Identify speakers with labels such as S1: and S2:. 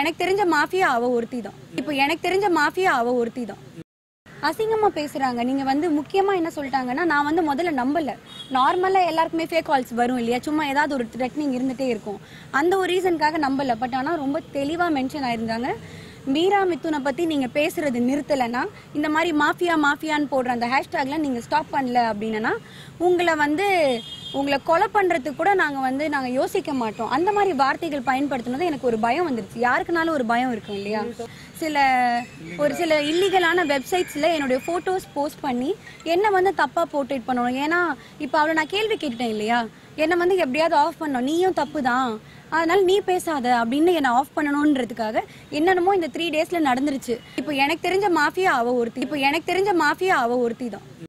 S1: எனக்கு தெரிஞ்ச மாஃபியா அவ ஒருத்தி தான் இப்போ எனக்கு தெரிஞ்ச மாஃபியா அவ ஒருத்தி தான் அசிங்கமா பேசுறாங்க நீங்க வந்து முக்கியமா என்ன சொல்லிட்டாங்கன்னா நான் வந்து முதல்ல நம்பல நார்மலா எல்லாருக்குமே ஃபேக் கால்ஸ் வரும் இல்லையா சும்மா ஏதாவது ஒரு த்ரெட்னிங் இருந்துட்டே இருக்கும் அந்த ஒரு ரீசனுக்காக நம்பல பட் ஆனா ரொம்ப தெளிவா மென்ஷன் ஆயிருந்தாங்க மீரா மிதுனை பத்தி நீங்க பேசுறது நிறுத்தலைன்னா இந்த மாதிரி மாஃபியா மாஃபியான்னு போடுற அந்த ஹேஷ்டேக்ல நீங்க ஸ்டாப் பண்ணல அப்படின்னா உங்களை வந்து உங்களை கொலை பண்றதுக்கு கூட நாங்க வந்து நாங்க யோசிக்க மாட்டோம் அந்த மாதிரி வார்த்தைகள் பயன்படுத்தினது எனக்கு ஒரு பயம் வந்துருச்சு யாருக்குனாலும் ஒரு பயம் இருக்கும் இல்லையா சில ஒரு சில இல்லீகலான வெப்சைட்ஸ்ல என்னுடைய போட்டோஸ் போஸ்ட் பண்ணி என்ன வந்து தப்பா போர்ட்ரேட் பண்ணணும் ஏன்னா இப்போ அவளை நான் கேள்வி கேட்டுட்டேன் இல்லையா என்னை வந்து எப்படியாவது ஆஃப் பண்ணணும் நீயும் தப்பு தான் அதனால நீ பேசாத அப்படின்னு என்னை ஆஃப் பண்ணணுன்றதுக்காக என்னென்னமோ இந்த த்ரீ டேஸ்ல நடந்துருச்சு இப்போ எனக்கு தெரிஞ்ச மாஃபியா அவ ஒருத்தி இப்போ எனக்கு தெரிஞ்ச மாஃபியா அவ ஒருத்தி தான்